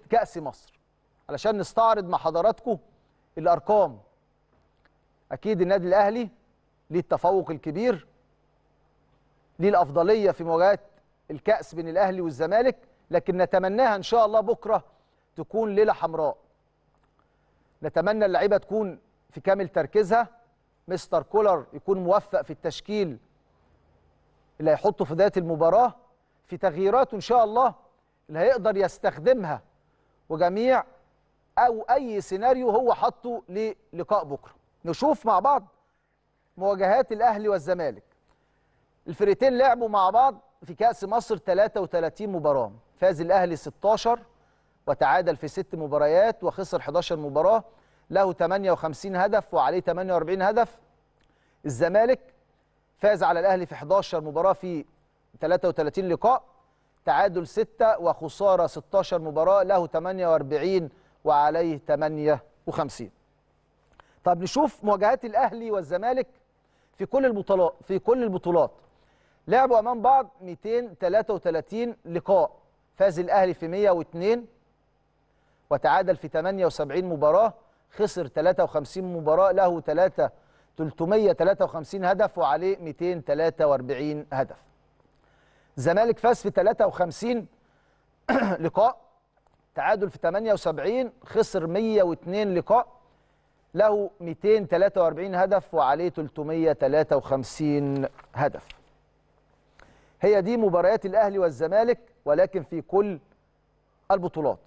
كأس مصر علشان نستعرض مع حضراتكم الأرقام أكيد النادي الأهلي ليه التفوق الكبير ليه الأفضلية في مواجهات الكأس بين الأهلي والزمالك لكن نتمناها إن شاء الله بكرة تكون ليلة حمراء نتمنى اللعيبة تكون في كامل تركيزها مستر كولر يكون موفق في التشكيل اللي هيحطه في بداية المباراة في تغييراته إن شاء الله اللي هيقدر يستخدمها وجميع أو أي سيناريو هو حاطه للقاء بكرة نشوف مع بعض مواجهات الأهلي والزمالك الفريقين لعبوا مع بعض في كأس مصر 33 مباراة فاز الأهلي 16 وتعادل في ست مباريات وخسر 11 مباراة له 58 هدف وعليه 48 هدف الزمالك فاز على الأهلي في 11 مباراة في 33 لقاء تعادل 6 وخسارة 16 مباراة له 48 وعليه 58 طب نشوف مواجهات الأهلي والزمالك في كل البطولات في كل البطولات لعبوا امام بعض 233 لقاء فاز الاهلي في 102 وتعادل في 78 مباراه خسر 53 مباراه له 3 353 هدف وعليه 243 هدف الزمالك فاز في 53 لقاء تعادل في 78 خسر 102 لقاء له 243 هدف وعليه 353 هدف هي دي مباريات الاهلي والزمالك ولكن في كل البطولات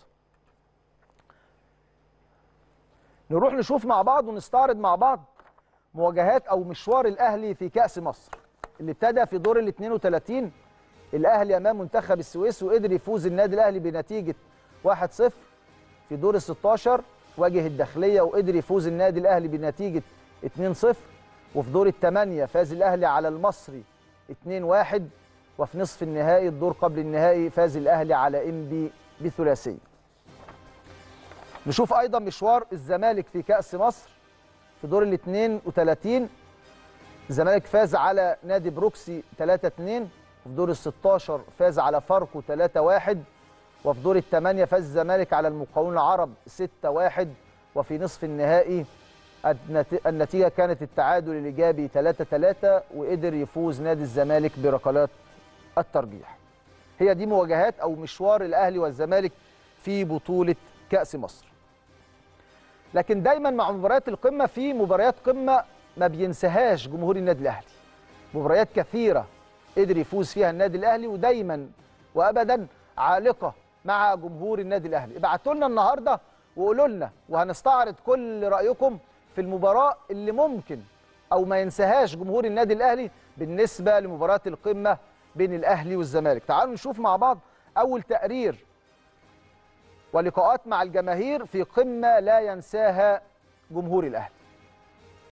نروح نشوف مع بعض ونستعرض مع بعض مواجهات او مشوار الاهلي في كاس مصر اللي ابتدى في دور ال 32 الاهلي امام منتخب السويس وقدر يفوز النادي الاهلي بنتيجه 1-0 في دور ال 16 واجه الداخليه وقدر يفوز النادي الاهلي بنتيجه 2-0 وفي دور الثمانيه فاز الاهلي على المصري 2-1 وفي نصف النهائي الدور قبل النهائي فاز الاهلي على انبي بثلاثيه. نشوف ايضا مشوار الزمالك في كاس مصر في دور ال 32 الزمالك فاز على نادي بروكسي 3-2 وفي دور ال 16 فاز على فاركو 3-1 وفي دور الثمانيه فاز الزمالك على المقاولون العرب 6-1 وفي نصف النهائي النتيجه كانت التعادل الايجابي 3-3 وقدر يفوز نادي الزمالك بركلات الترجيح. هي دي مواجهات او مشوار الاهلي والزمالك في بطوله كاس مصر. لكن دايما مع مباريات القمه في مباريات قمه ما بينساهاش جمهور النادي الاهلي. مباريات كثيره قدر يفوز فيها النادي الاهلي ودايما وابدا عالقه مع جمهور النادي الاهلي. ابعتوا لنا النهارده وقولوا لنا وهنستعرض كل رايكم في المباراه اللي ممكن او ما ينساهاش جمهور النادي الاهلي بالنسبه لمباراه القمه بين الاهلي والزمالك تعالوا نشوف مع بعض اول تقرير ولقاءات مع الجماهير في قمه لا ينساها جمهور الاهلي